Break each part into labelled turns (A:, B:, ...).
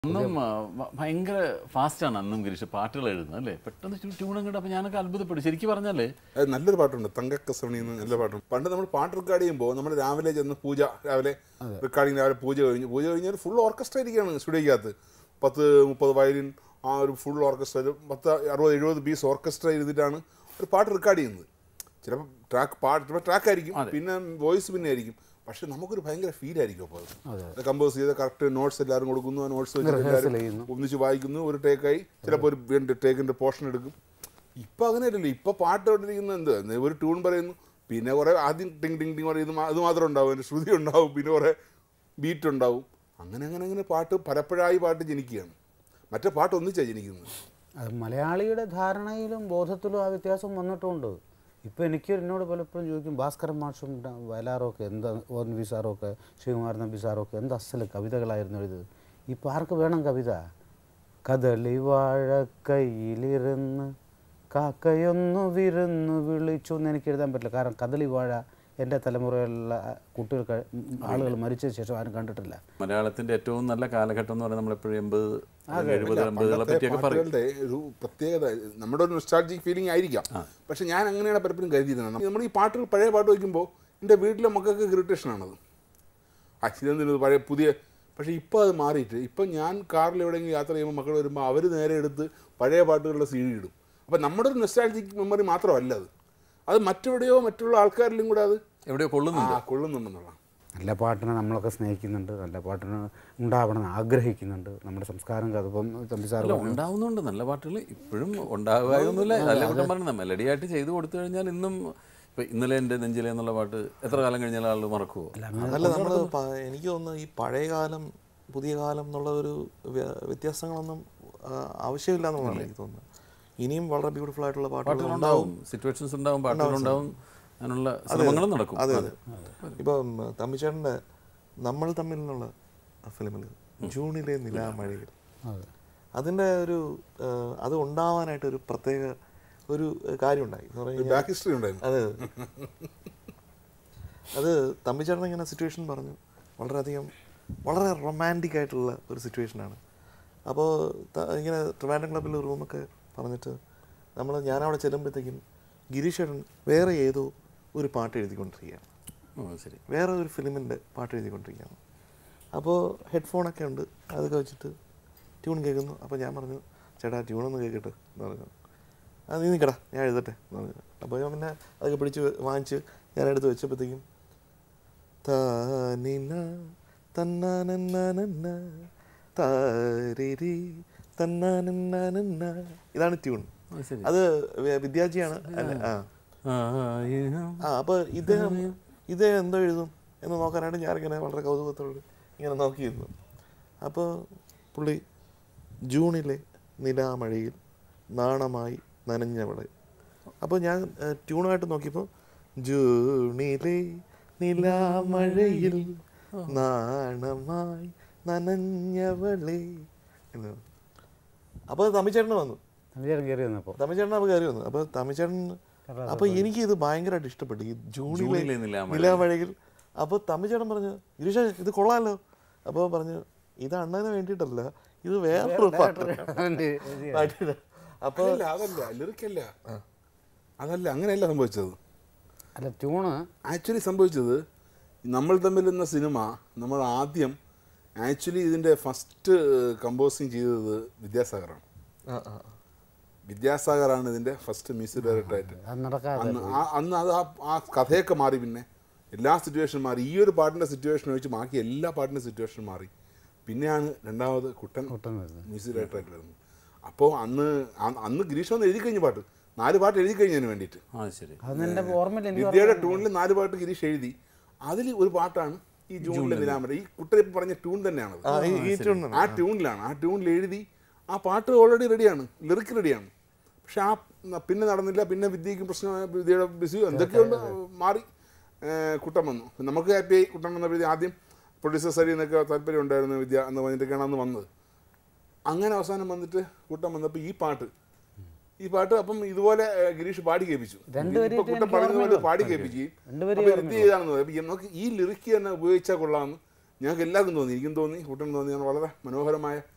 A: അന്നും ആ, ഭ- ഭയങ്കര ഫാസ്റ്റാണ് അന്നും ഗിരീഷ് പാട്ടുകൾ എഴുതുന്നത് അല്ലേ പെട്ടെന്ന് ട്യൂണും കിട്ടും അപ്പോൾ ഞാനൊക്കെ അത്ഭുതപ്പെടും ശരിക്കും പറഞ്ഞാൽ
B: അത് നല്ലൊരു പാട്ടുണ്ട് തങ്കക്കസവണി എന്ന് നല്ല പാട്ടുണ്ട് പണ്ട് നമ്മൾ പാട്ട് റെക്കോർഡ് ചെയ്യുമ്പോൾ നമ്മൾ രാവിലെ ചെന്ന് പൂജ രാവിലെ റെക്കോർഡിങ് രാവിലെ പൂജ കഴിഞ്ഞു പൂജ കഴിഞ്ഞാൽ ഫുൾ ഓർക്കസ്ട്ര ഇരിക്കുകയാണ് സ്റ്റുഡിയോക്കകത്ത് പത്ത് മുപ്പത് വയലിൻ ആ ഒരു ഫുൾ ഓർക്കസ്ട്ര ഒരു പത്ത് അറുപത് എഴുപത് പീസ് ഓർക്കസ്ട്ര ചെയ്തിട്ടാണ് ഒരു പാട്ട് റെക്കോർഡ് ചെയ്യുന്നത് ചിലപ്പോൾ ട്രാക്ക് പാട്ട് ചിലപ്പോൾ ട്രാക്ക് ആയിരിക്കും പിന്നെ വോയിസ് പിന്നെ ആയിരിക്കും പക്ഷെ നമുക്കൊരു ഭയങ്കര ഫീൽ ആയിരിക്കും അപ്പോൾ അത് കമ്പോസ് ചെയ്ത് കറക്റ്റ് നോട്ട്സ് എല്ലാവരും കൊടുക്കുന്നു ആ നോട്ട്സ് വെച്ച് എല്ലാവരും ഒന്നിച്ച് വായിക്കുന്നു ഒരു ടേക്കായി ചിലപ്പോൾ ഒരു രണ്ട് ടേക്കിൻ്റെ പോർഷൻ എടുക്കും ഇപ്പം അങ്ങനെയല്ലല്ലോ ഇപ്പം പാട്ട് ഇട്ടിരിക്കുന്നത് എന്ത് എന്ന് ഒരു ട്യൂൺ പറയുന്നു പിന്നെ കുറേ ആദ്യം ടിങ് ടിങ് ടിങ് പറയുന്നത് മാ- അത് മാത്രം ഉണ്ടാവും അതിൻ്റെ ശ്രുതി ഉണ്ടാവും പിന്നെ കുറേ ബീറ്റ് ഉണ്ടാവും അങ്ങനെ അങ്ങനെ അങ്ങനെ പാട്ട് പലപ്പോഴായി പാട്ട് ജനിക്കുകയാണ് മറ്റേ പാട്ട് ഒന്നിച്ചാണ് ജനിക്കുന്നത്
C: അത് മലയാളിയുടെ ധാരണയിലും ബോധത്തിലും ആ വ്യത്യാസം വന്നിട്ടുണ്ട് ഇപ്പോൾ എനിക്ക് എന്നോട് പലപ്പോഴും ചോദിക്കും ഭാസ്കരൻ മാഷും ഡ- വയലാറുമൊക്കെ എന്താ ഓൻ വി സാറുമൊക്കെ ശിവകുമാരൻ നമ്പി സാറുമൊക്കെ എന്ത് അസല് കവിതകളായിരുന്നു എഴുതുന്നത് ഇപ്പോൾ ആർക്ക് വേണം കവിത കദളി വാഴ കയ്യിലിരുന്ന് കാക്കയൊന്നു വിരുന്നു വിളിച്ചു എന്ന് എനിക്ക് എഴുതാൻ പറ്റില്ല കാരണം കദളി വാഴ എൻ്റെ തലമുറയിലുള്ള കുട്ടികൾ ക- ആളുകൾ മരിച്ചതിന് ശേഷം ആരും കണ്ടിട്ടില്ല
A: മലയാളത്തിന്റെ ഏറ്റവും നല്ല കാലഘട്ടം എന്ന് പറയുന്നത് നമ്മളെപ്പോഴും എൺപത് എഴുപത് എൺപതുകളെ
B: പണ്ടത്തെ
A: പറ്റിയൊക്കെ പറയും
B: പാട്ടുകളുടെ ഒരു പ്രത്യേകത നമ്മുടെ ഒരു നൊസ്റ്റാൾജിക് ഫീലിംഗ് ആയിരിക്കാം പക്ഷെ ഞാൻ അങ്ങനെയാണ് പലപ്പോഴും കരുതിയിരുന്നത് നമ്മൾ ഈ പാട്ടുകൾ പഴയ പാട്ട് വയ്ക്കുമ്പോൾ എൻ്റെ വീട്ടിലെ മക്കൾക്ക് ഇറിറ്റേഷനാണത് അച്ഛനെന്തിനത് പഴയ പുതിയ പക്ഷേ ഇപ്പോൾ അത് മാറിയിട്ട് ഇപ്പം ഞാൻ കാറിൽ എവിടെയെങ്കിലും യാത്ര ചെയ്യുമ്പോൾ മക്കൾ വരുമ്പോൾ അവർ നേരെ എടുത്ത് പഴയ പാട്ടുകളുടെ സി ഡി ഇടും അപ്പം നമ്മുടെ ഒരു നൊസ്റ്റാൾജിക് മെമ്മറി മാത്രമല്ല അത് അത് മറ്റെവിടെയോ മറ്റുള്ള ആൾക്കാരിലും കൂടെ അത്
A: എവിടെയോ കൊള്ളുന്നുണ്ട്
B: ആ കൊള്ളുന്നുണ്ടെന്നുള്ള
C: നല്ല പാട്ടിനെ നമ്മളൊക്കെ സ്നേഹിക്കുന്നുണ്ട് നല്ല പാട്ടിന് ഉണ്ടാവണമെന്ന് ആഗ്രഹിക്കുന്നുണ്ട് നമ്മുടെ സംസ്കാരം അതിപ്പം തമ്പി സാർ
A: അല്ല ഉണ്ടാവുന്നുണ്ട് നല്ല പാട്ടുകൾ ഇപ്പോഴും ഉണ്ടാകാതൊന്നുമില്ല അല്ല കുട്ടം പറയുന്നത് മെലഡി ആയിട്ട് ചെയ്തു കൊടുത്തു കഴിഞ്ഞാൽ ഇന്നും ഇപ്പൊ ഇന്നലെ എൻ്റെ നെഞ്ചിലെ എന്നുള്ള പാട്ട് എത്ര കാലം കഴിഞ്ഞാൽ ആൾ മറക്കുമോ
D: അതല്ല നമ്മൾ എനിക്ക് തോന്നുന്നു ഈ പഴയ കാലം പുതിയ കാലം എന്നുള്ള ഒരു വ്യ- വ്യത്യാസങ്ങളൊന്നും ആ, ആവശ്യമില്ല എന്നുള്ളതാണ് എനിക്ക് തോന്നുന്നത് ഇനിയും വളരെ ബ്യൂട്ടിഫുൾ ആയിട്ടുള്ള പാട്ടുകൾ ഉണ്ടാവും
A: ഉണ്ടാവും സിറ്റുവേഷൻസ് ഉണ്ടാവും പാട്ടുകളുണ്ടാവും അതിനുള്ള ശ്രമങ്ങളും നടക്കും
D: അതെ അതെ ഇപ്പം തമ്മിച്ചേട്ടൻ്റെ നമ്മൾ തമ്മിൽ എന്നുള്ള ഫിലിമിൽ ജൂണിലെ നിലാമഴയിൽ അതിൻ്റെ ഒരു ആ, അത് ഉണ്ടാവാനായിട്ട് ഒരു പ്രത്യേക ഒരു കാര്യം ഉണ്ടായി എന്ന് പറഞ്ഞു കഴിഞ്ഞാൽ
B: ബാക്ക് ഹിസ്റ്ററി ഉണ്ടായിരുന്നു
D: അതെ അതെ. അത് തമ്പിച്ചേട്ടൻ ഇങ്ങനെ സിറ്റുവേഷൻ പറഞ്ഞു വളരെയധികം വളരെ റൊമാൻറ്റിക് ആയിട്ടുള്ള ഒരു സിറ്റുവേഷനാണ് അപ്പോൾ ഇങ്ങനെ ട്രിവാൻഡ്രം ക്ലബ്ബിൽ റൂമൊക്കെ പറഞ്ഞിട്ട് നമ്മൾ ഞാനവിടെ ചെല്ലുമ്പോഴത്തേക്കും ഗിരീഷേട്ടൻ വേറെ ഏതോ ഒരു പാട്ട് എഴുതിക്കൊണ്ടിരിക്കുകയാണ്
A: ഓ ശരി
D: വേറെ ഒരു ഫിലിമിൻ്റെ പാട്ട് എഴുതിക്കൊണ്ടിരിക്കുകയാണ് അപ്പോൾ ഹെഡ്ഫോണൊക്കെ ഉണ്ട് അതൊക്കെ വെച്ചിട്ട് ട്യൂൺ കേൾക്കുന്നു അപ്പോൾ ഞാൻ പറഞ്ഞു ചേട്ടാ ട്യൂണൊന്ന് കേൾക്കട്ടെ എന്ന് പറഞ്ഞു ആ നീ നിൽക്കടാ ഞാൻ എഴുതട്ടെ എന്ന് പറഞ്ഞു അപ്പോൾ ഞാൻ പിന്നെ അതൊക്കെ പിടിച്ച് വാങ്ങിച്ച് ഞാൻ എടുത്ത് വെച്ചപ്പോഴത്തേക്കും താനിന തന്നാനന്നാനന്ന താരിരി തന്നാനന്നാനന്ന ഇതാണ് ട്യൂൺ
A: ഓ ശരി
D: അത് വി- വിദ്യാജിയാണ് അല്ലേ ആ
A: ആയിരം
D: ആ അപ്പോൾ ഇദ്ദേഹം ഇദ്ദേഹം എന്തോ എഴുതും എന്ന് നോക്കാനായിട്ട് ഞാനിങ്ങനെ വളരെ കൗതുകത്തോട് ഇങ്ങനെ നോക്കിയിരുന്നു അപ്പോൾ പുള്ളി ജൂണിലെ നിലാമഴയിൽ നാണമായി നനഞ്ഞവളെ അപ്പോൾ ഞാൻ ഏഹ്, ട്യൂണായിട്ട് നോക്കിയപ്പോൾ ജൂണിലെ നിലാമഴയിൽ നാണമായി നനഞ്ഞവളെ എന്ന് അപ്പോൾ തമ്മിച്ചേട്ടന് വന്നു
C: തമ്പിച്ചേട്ടൻ കയറി വന്നപ്പോൾ
D: തമിഴ്ചേട്ടൻ അപ്പോൾ കയറി വന്നു അപ്പോൾ തമിഴ്ചേട്ടൻ അപ്പോൾ എനിക്ക് ഇത് ഭയങ്കരമായിട്ട് ഇഷ്ടപ്പെട്ടു ഈ ജൂണിലെ
A: ജൂണിലെ നിലാമഴ.
D: നിലാമഴയിൽ അപ്പോൾ തമിഴ്ചേട്ടൻ പറഞ്ഞു ഗിരീഷ ഇത് കൊള്ളാമല്ലോ അപ്പോൾ പറഞ്ഞു ഇത് അണ്ണന് വേണ്ടിയിട്ടല്ല ഇത് വേറൊരു പാട്ട് പാട്ടിന് അപ്പോൾ
B: അതല്ല അതല്ല ലിറിക്കല്ല അതല്ല അങ്ങനെയല്ല സംഭവിച്ചത്
C: അല്ല ട്യൂണ്
B: ആക്ച്വലി സംഭവിച്ചത് നമ്മൾ തമ്മിൽ എന്ന സിനിമ നമ്മൾ ആദ്യം ആക്ച്വലി ഇതിൻ്റെ ഫസ്റ്റ് കമ്പോസിങ് ചെയ്തത് വിദ്യാസാഗറാണ്
D: ആ ആ ആ.
B: വിദ്യാസാഗറാണ് ഇതിൻ്റെ ഫസ്റ്റ് മ്യൂസിക് ഡയറക്ടറായിട്ട്
C: അത് നടക്കാതെ
B: അന്ന് ആ അന്ന് അത് ആ ആ കഥയൊക്കെ മാറി പിന്നെ എല്ലാ സിറ്റുവേഷനും മാറി ഈ ഒരു പാട്ടിൻ്റെ സിറ്റുവേഷൻ വെച്ച് ബാക്കി എല്ലാ പാട്ടിൻ്റെ സിറ്റുവേഷൻ മാറി പിന്നെയാണ് രണ്ടാമത് കുട്ടൻ
C: കുട്ടൻ വരുന്നത്.
B: മ്യൂസിക് ഡയറക്ടറായിട്ട് വരുന്നത് അപ്പോൾ അന്ന് അ- അന്ന് ഗിരീഷ് വന്ന് എഴുതി കഴിഞ്ഞ പാട്ട് നാല് പാട്ട് എഴുതി കഴിഞ്ഞതിന് വേണ്ടിയിട്ട്
A: ആ ശരി
C: അതൊന്നും എൻ്റെ ഓർമ്മയില്ല എനിക്ക്
B: വിദ്യയുടെ ട്യൂണിൽ നാല് പാട്ട് ഗിരീഷ് എഴുതി അതിൽ ഒരു പാട്ടാണ് ഈ ജൂണിലെ നിലാമര ഈ കുട്ടൻ ഇപ്പം പറഞ്ഞ ട്യൂൺ തന്നെയാണത്
D: ആ ഈ- ഈ ട്യൂൺ
B: ആ ട്യൂണിലാണ് ആ ട്യൂണിൽ എഴുതി ആ പാട്ട് ഓൾറെഡി റെഡിയാണ് ലിറിക്ക് റെഡിയാണ് പക്ഷെ ആ ന- പിന്നെ നടന്നില്ല പിന്നെ വിദ്യയ്ക്ക് പ്രശ്നമായ വിദ്യയുടെ ബിസി എന്തൊക്കെയുണ്ട് മാറി ഏഹ് കുട്ടൻ വന്നു നമുക്ക് ഹാപ്പിയായി കുട്ടൻ വന്നപ്പോഴത്തേക്ക് ആദ്യം പ്രൊഡ്യൂസർ സരി എന്നൊക്കെ താല്പര്യം ഉണ്ടായിരുന്നു വിദ്യ എന്ന് പറഞ്ഞിട്ടൊക്കെയാണ് അന്ന് വന്നത് അങ്ങനെ അവസാനം വന്നിട്ട് കുട്ടൻ വന്നപ്പോൾ ഈ പാട്ട് ഈ പാട്ട് അപ്പം ഇതുപോലെ ഏഹ്, ഗിരീഷ് പാടി കേൾപ്പിച്ചു
C: രണ്ടുപേരും
B: ഇപ്പൊ കുട്ടൻ പറഞ്ഞ പോലെ പാടി കേൾപ്പിച്ചു
C: രണ്ടുപേരും
B: അപ്പോൾ ഇത് ചെയ്താണെന്ന് പറയും അപ്പം നമുക്ക് ഈ ലിറിക്ക് തന്നെ ഉപയോഗിച്ചാൽ കൊള്ളാമെന്ന് ഞങ്ങൾക്ക് എല്ലാവർക്കും തോന്നി എനിക്കും തോന്നി കുട്ടനും തോന്നി അങ്ങനെ വളരെ മനോഹരമായ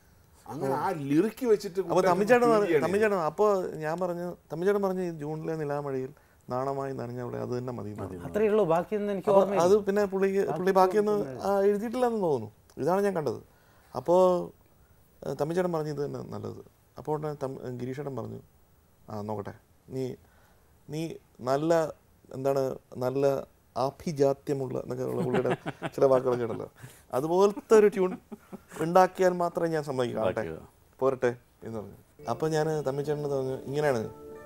B: അങ്ങനെ ആ ലിറിക്ക് വെച്ചിട്ട്
D: അപ്പോൾ
B: കൂട്ടുകാർക്ക്
D: തമ്മിച്ചേട്ടൻ
B: feel
D: പറഞ്ഞു
B: ചെയ്യണേ.
D: തമ്മിച്ചേട്ടൻ അപ്പോൾ ഞാൻ പറഞ്ഞു തമ്മിച്ചേട്ടൻ പറഞ്ഞു ഈ ജൂണിലെ നിലാമഴയിൽ നാണമായി നനഞ്ഞവിടെ അത് തന്നെ മതി എന്ന് പറഞ്ഞു.
C: അത്രയേ ഉള്ളൂ ബാക്കിയൊന്നും എനിക്ക്
D: അപ്പോൾ
C: ഓർമ്മയില്ല
D: അത് പിന്നെ പുള്ളി പുള്ളി ബാക്കിയൊന്നും ആ, എഴുതിയിട്ടില്ലെന്ന് തോന്നുന്നു ഇതാണ് ഞാൻ കണ്ടത് അപ്പോൾ തമ്മിച്ചേട്ടൻ പറഞ്ഞു ഇത് തന്നെ നല്ലത് അപ്പോൾ ഉടനെ തം- ഗിരീഷേട്ടൻ പറഞ്ഞു ആ നോക്കട്ടെ നീ നീ നല്ല എന്താണ് നല്ല ആഭിജാത്യമുള്ള എന്നൊക്കെ ഉള്ള പുള്ളിയുടെ ചില വാക്കുകളൊക്കെ ഉണ്ടല്ലോ അതുപോലത്തെ ഒരു ട്യൂൺ ഉണ്ടാക്കിയാൽ മാത്രമേ ഞാൻ സമ്മതിക്കാട്ടെ
A: ഉണ്ടാക്കുക.
D: പോരട്ടെ എന്ന് പറഞ്ഞു അപ്പോൾ ഞാൻ തമ്മിച്ചേട്ടൻ പറഞ്ഞു ഇങ്ങനെയാണ്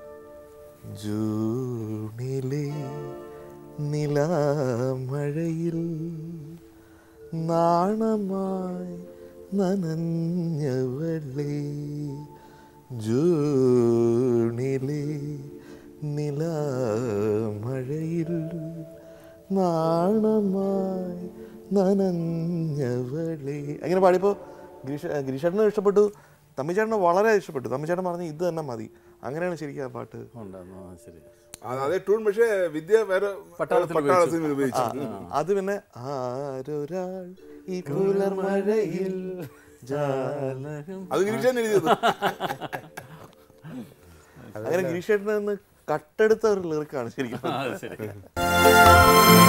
D: ജൂണിലെ നിലാമഴയിൽ നാണമായി നനഞ്ഞവളെ ജൂണിലെ നിലാമഴയിൽ നാണമായി നനഞ്ഞവളെ അങ്ങനെ പാടിയപ്പോൾ ഗിരീഷ ഗിരീഷേട്ടന് ഇഷ്ടപ്പെട്ടു തമ്മിച്ചേട്ടന് വളരെ ഇഷ്ടപ്പെട്ടു തമ്മിച്ചേട്ടൻ പറഞ്ഞു ഇത് തന്നെ മതി അങ്ങനെയാണ് ശരിക്കും ആ പാട്ട്
A: ഉണ്ടായിരുന്നു ആ ശരി
B: ആ, അതേ ട്യൂൺ പക്ഷേ വിദ്യ വേറെ
A: പട്ടാളത്തിൽ
B: പട്ടാളത്തിൽ ഉപയോഗിച്ചു
D: അത് പിന്നെ ആരൊരാൾ ഈ പുലർമഴയിൽ ജാലകം
B: അത് ഗിരീഷൻ എഴുതിയത്
D: അങ്ങനെ ഗിരീഷേട്ടനെ നിന്ന് കട്ടെടുത്ത ഒരു ലിറിക്കാണ് ശരിക്കും
A: ആ ശരി